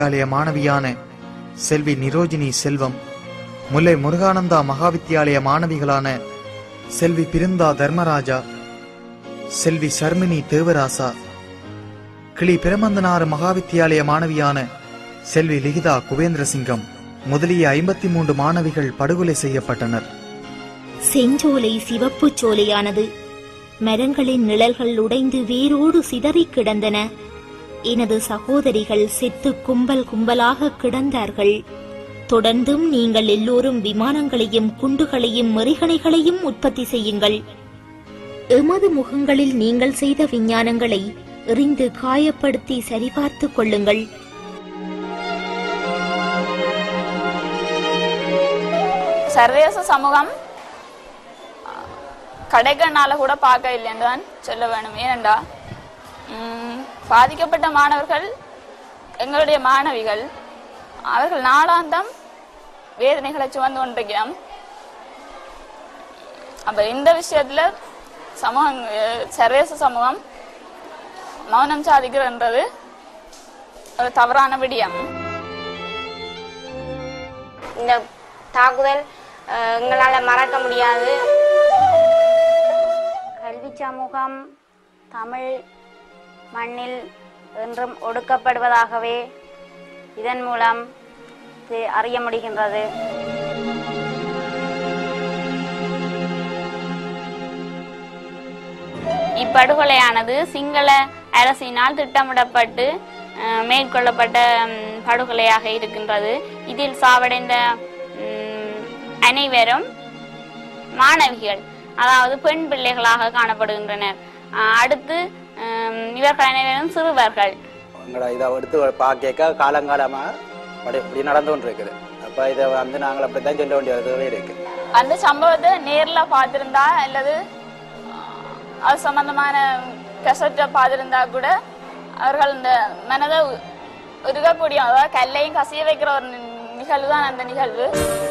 வித்யாலய மாணவியான செல்வி நிரோஜினி செல்வம் முல்லை முருகானந்தா மகாவித்யாலய மாணவிகளான செல்வி பிருந்தா தர்மராஜா செல்வி சர்மினி தேவராசா கிளி பிரமந்தனாறு மகாவித்யாலய மாணவியான செல்வி லிகிதா குபேந்திரசிங்கம் முதலிய ஐம்பத்தி மூன்று மாணவிகள் படுகொலை செய்யப்பட்டனர் செஞ்சோலை சிவப்புச் சோலையானது மரங்களின் நிழல்கள் உடைந்து வேரோடு சிதறிக் கிடந்தன எனது சகோதரிகள் செத்து கும்பல் கும்பலாக கிடந்தார்கள் தொடர்ந்தும் நீங்கள் எல்லோரும் விமானங்களையும் குண்டுகளையும் மெறிகணைகளையும் உற்பத்தி செய்யுங்கள் எமது முகங்களில் நீங்கள் செய்த விஞ்ஞானங்களை எறிந்து காயப்படுத்தி சரிபார்த்துக் கொள்ளுங்கள் சர்வதேச சமூகம் கடைக்கண்ணால கூட பார்க்க இல்லைன்னு தான் சொல்ல வேணும் ஏனென்றா ம், பாதிக்கப்பட்ட மாணவர்கள் எங்களுடைய மாணவிகள் அவர்கள் நாளாந்தம் வேதனைகளை சுமந்து கொண்டிருக்கிறோம் அப்ப இந்த விஷயத்துல சமூகம் அஹ், சர்வதேச சமூகம் மௌனம் சாதிக்கிறன்றது ஒரு தவறான விடியம் இந்த தாக்குதல் அஹ், எங்களால மறக்க முடியாது கல்வி சமூகம் தமிழ் மண்ணில் என்றும் ஒடுக்கப்படுவதாகவே இதன் மூலம் தெ- அறிய முடிகின்றது இப்படுகொலையானது சிங்கள அரசினால் திட்டமிடப்பட்டு அஹ், மேற்கொள்ளப்பட்ட ம், படுகொலையாக இருக்கின்றது இதில் சாவடைந்த ம், அனைவரும் மாணவிகள் அதாவது பெண் பிள்ளைகளாக காணப்படுகின்றனர் அஹ், அடுத்து ம், இவர்கள் அனைவரும் சிறுவர்கள் எங்களை இதை எடுத்து பார்க்க காலங்காலமாக அப்படி இப்படி நடந்து கொண்டு இருக்குது அப்போ இதை வந்து நாங்கள் அப்படி தான் சொல்ல வேண்டியது இருக்கு அந்த சம்பவத்தை நேர்ல பார்த்திருந்தா அல்லது அஹ், அது சம்பந்தமான கசட்டை பார்த்திருந்தா கூட அவர்கள் இந்த மனதை உ- உருகக்கூடிய அதாவது கல்லையும் கசிய வைக்கிற ஒரு நிகழ்வு தான் அந்த நிகழ்வு